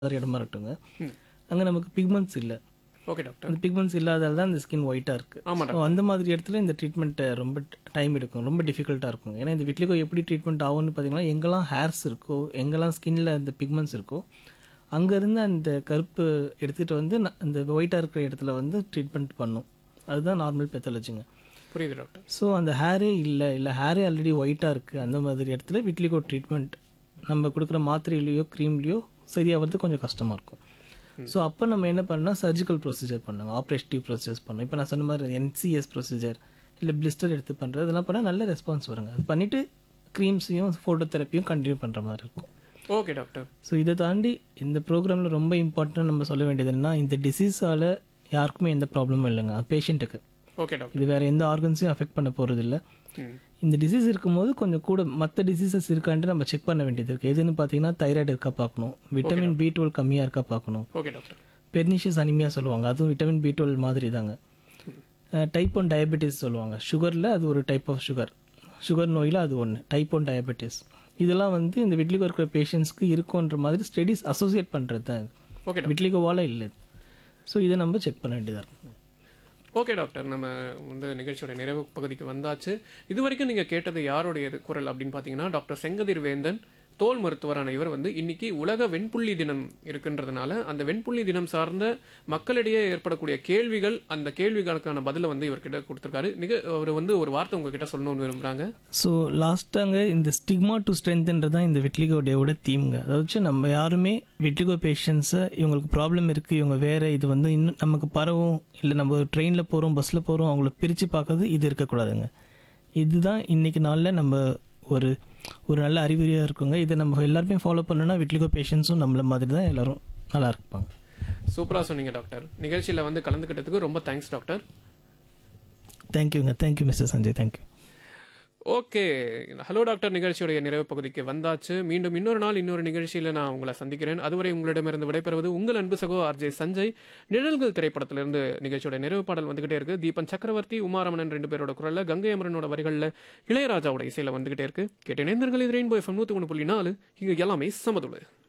மாதிரி இடமா இருக்கட்டுங்க ம். அங்கே நமக்கு பிக்மெண்ட்ஸ் இல்லை ஓகே டாக்டர் அந்த பிக்மெண்ட்ஸ் இல்லாதால தான் இந்த ஸ்கின் ஒயிட்டாக இருக்குது ஆமா ஸோ அந்த மாதிரி இடத்துல இந்த ட்ரீட்மெண்ட் ரொம்ப டைம் எடுக்கும் ரொம்ப டிஃபிகல்ட்டாக இருக்கும் ஏன்னா இந்த விட்லிகோ எப்படி ட்ரீட்மெண்ட் ஆகும்னு பார்த்தீங்கன்னா எங்கெல்லாம் ஹேர்ஸ் இருக்கோ எங்கெல்லாம் ஸ்கின்ல அந்த பிக்மெண்ட்ஸ் இருக்கோ அங்கேருந்து அந்த கருப்பு எடுத்துகிட்டு வந்து ந- அந்த ஒயிட்டாக இருக்கிற இடத்துல வந்து ட்ரீட்மெண்ட் பண்ணும் அதுதான் நார்மல் பெத்தாலஜிங்க புரியுது டாக்டர் ஸோ அந்த ஹேரே இல்லை இல்லை ஹேரே ஆல்ரெடி ஒயிட்டாக இருக்குது அந்த மாதிரி இடத்துல விட்லிகோ ட்ரீட்மெண்ட் நம்ம கொடுக்குற மாத்திரையிலையோ க்ரீம்லேயோ சரியாகிறது கொஞ்சம் கஷ்டமாக இருக்கும் ஸோ அப்போ நம்ம என்ன பண்ணால் சர்ஜிக்கல் ப்ரொசீஜர் பண்ணுங்க ஆப்ரேட்டிவ் ப்ரொசீஜர்ஸ் பண்ணோம் இப்போ நான் சொன்ன மாதிரி என்சிஎஸ் ப்ரொசீஜர் இல்லை பிளிஸ்டர் எடுத்து பண்ணுறது இதெல்லாம் பண்ணால் நல்ல ரெஸ்பான்ஸ் வருங்க அது பண்ணிவிட்டு க்ரீம்ஸையும் ஃபோட்டோ தெரப்பியும் கண்டினியூ பண்ணுற மாதிரி இருக்கும் ஓகே டாக்டர் ஸோ இதை தாண்டி இந்த ப்ரோக்ராமில் ரொம்ப இம்பார்ட்டன்ட் நம்ம சொல்ல வேண்டியது என்னன்னா இந்த டிசீஸால் யாருக்குமே எந்த ப்ராப்ளமும் இல்லைங்க பேஷண்ட்டுக்கு ஓகே டாக்டர் இது வேறு எந்த ஆர்கன்ஸையும் அஃபெக்ட் பண்ண போகிறது இல்லை ம் இந்த டிசீஸ் இருக்கும்போது கொஞ்சம் கூட மற்ற டிசீசஸ் இருக்கான்ட்டு நம்ம செக் பண்ண வேண்டியது இருக்குது எதுன்னு பார்த்தீங்கன்னா தைராய்டு இருக்கா பார்க்கணும் விட்டமின் பி டுவெல் கம்மியாக இருக்கா பார்க்கணும் ஓகே டாக்டர் பெர்னிஷியஸ் அனிமியா சொல்லுவாங்க அதுவும் விட்டமின் பி டுவெல் மாதிரி தாங்க டைப் ஒன் டயபெட்டிஸ் சொல்லுவாங்க சுகரில் அது ஒரு டைப் ஆஃப் சுகர் சுகர் நோயில் அது ஒன்று டைப் ஒன் டயபெட்டிஸ் இதெல்லாம் வந்து இந்த விட்லிகோ இருக்கிற பேஷண்ட்ஸ்க்கு இருக்குன்ற மாதிரி ஸ்டடீஸ் அசோசியேட் பண்ணுறது தான் ஓகே டாக்டர் விட்லிகோவால் இல்லை ஸோ இதை நம்ம செக் பண்ண வேண்டியதாக இருக்கும் ஓகே டாக்டர் நம்ம வந்து நிகழ்ச்சியோட நிறைவு பகுதிக்கு வந்தாச்சு இது வரைக்கும் நீங்கள் கேட்டது யாருடைய இது குரல் அப்படின்னு பார்த்தீங்கன்னா டாக்டர் செங்கதிர் வேந்தன் தோல் மருத்துவரான இவர் வந்து இன்னைக்கு உலக வெண்புள்ளி தினம் இருக்கின்றதுனால அந்த வெண்புள்ளி தினம் சார்ந்த மக்களிடையே ஏற்படக்கூடிய கேள்விகள் அந்த கேள்விகளுக்கான பதிலை வந்து இவர்கிட்ட கொடுத்துருக்காரு மிக அவர் வந்து ஒரு வார்த்தை உங்ககிட்ட சொல்லணும்னு விரும்புகிறாங்க ஸோ லாஸ்ட்டாங்க இந்த ஸ்டிக்மா டு ஸ்ட்ரென்த்ன்றது தான் இந்த விட்லிகோ டேவோட தீம்ங்க அதாவது நம்ம யாருமே விட்லிகோ பேஷண்ட்ஸை இவங்களுக்கு ப்ராப்ளம் இருக்குது இவங்க வேறு இது வந்து இன்னும் நமக்கு பரவும் இல்லை நம்ம ட்ரெயினில் போகிறோம் பஸ்ஸில் போகிறோம் அவங்கள பிரித்து பார்க்கறது இது இருக்கக்கூடாதுங்க இதுதான் இன்னைக்கு நாளில் நம்ம ஒரு ஒரு நல்ல அறிகுறியாக இருக்குங்க இதை நம்ம எல்லாருமே ஃபாலோ பண்ணோன்னா விட்லிகோ பேஷண்ட்ஸும் நம்மள மாதிரி தான் எல்லாரும் நல்லா இருப்பாங்க சூப்பராக சொன்னீங்க டாக்டர் நிகழ்ச்சியில் வந்து கலந்துக்கிட்டதுக்கு ரொம்ப தேங்க்ஸ் டாக்டர் தேங்க்யூங்க thank you mister Sanjay thank you okay hello doctor நிகழ்ச்சியுடைய நிறைவு பகுதிக்கு வந்தாச்சு மீண்டும் இன்னொரு நாள் இன்னொரு நிகழ்ச்சியில் நான் உங்களை சந்திக்கிறேன் அதுவரை உங்களிடமிருந்து விடைபெறுவது உங்கள் அன்பு சகோ ஆர்ஜே சஞ்சய் நிழல்கள் திரைப்படத்திலிருந்து நிகழ்ச்சியோட நிறைவு பாடல் வந்துகிட்டே இருக்கு தீபன் சக்கரவர்த்தி உமாரமணன் ரெண்டு பேரோட குரல்ல கங்கை அமரனோட வரிகளில் இளையராஜாவோட இசையில வந்துகிட்டே இருக்கு கேட்ட நேர்ந்தர்கள் இது ரெயின்போ எஃப்எம் நூற்றி ஒன்று புள்ளி நாலு இங்கே எல்லாமே சமதுள்ள